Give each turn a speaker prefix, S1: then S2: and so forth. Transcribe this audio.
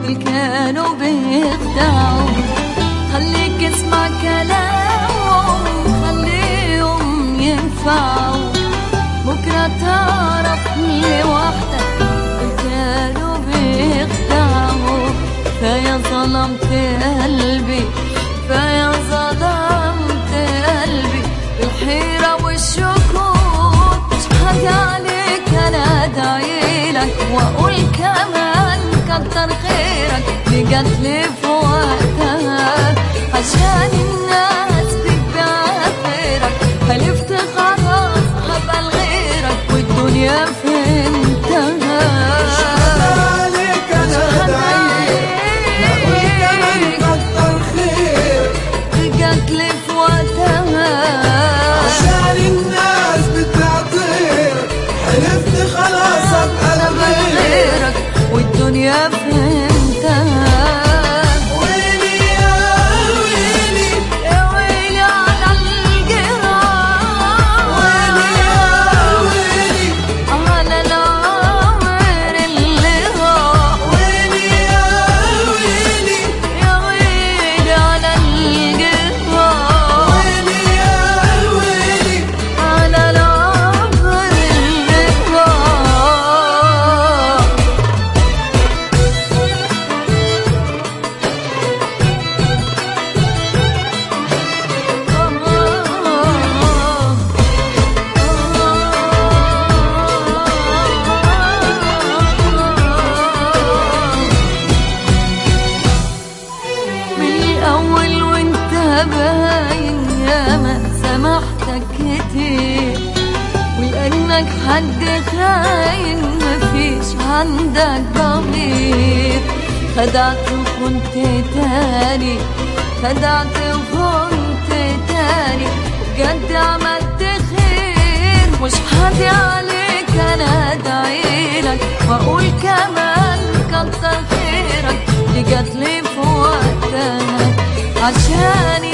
S1: كانوا بيخدعوا خليك اسمع كلامهم خليهم ينفعوا بكرة تعرف لوحدك كانوا بيخدعوا فيا ظلمت قلبي فيا ظلمت قلبي الحيرة والشكوك مش حاجة عليك أنا أدعيلك وأقول كمان كتر خيرك اللي جاتلي في وقتها عشان الناس بتبيع غيرك حلفت خلاص هبقى لغيرك والدنيا فهمتها
S2: عليك انا ادعيك اقول كمان كتر خير
S1: جاتلي في وقتها
S2: عشان الناس بتعطيك حلفت خلاص ابقى
S1: أنا
S2: الغير
S1: غيرك والدنيا فهمتها
S2: ويلي يا ويلي
S1: يا ويلي على الجراح
S2: ويلي يا ويلي
S1: على العمر اللي راح
S2: ويلي يا ويلي
S1: يا ويلي على الجراح
S2: ويلي يا ويلي
S1: على العمر اللي راح من الأول وانت باين يا ما سامحتك كتير ولأنك حد خاين مفيش عندك ضمير خدعت وكنت تاني خدعت وكنت تاني بجد عملت خير مش حادي عليك انا ادعيلك واقول كمان كتر خيرك دي جاتلي في وقتها عشان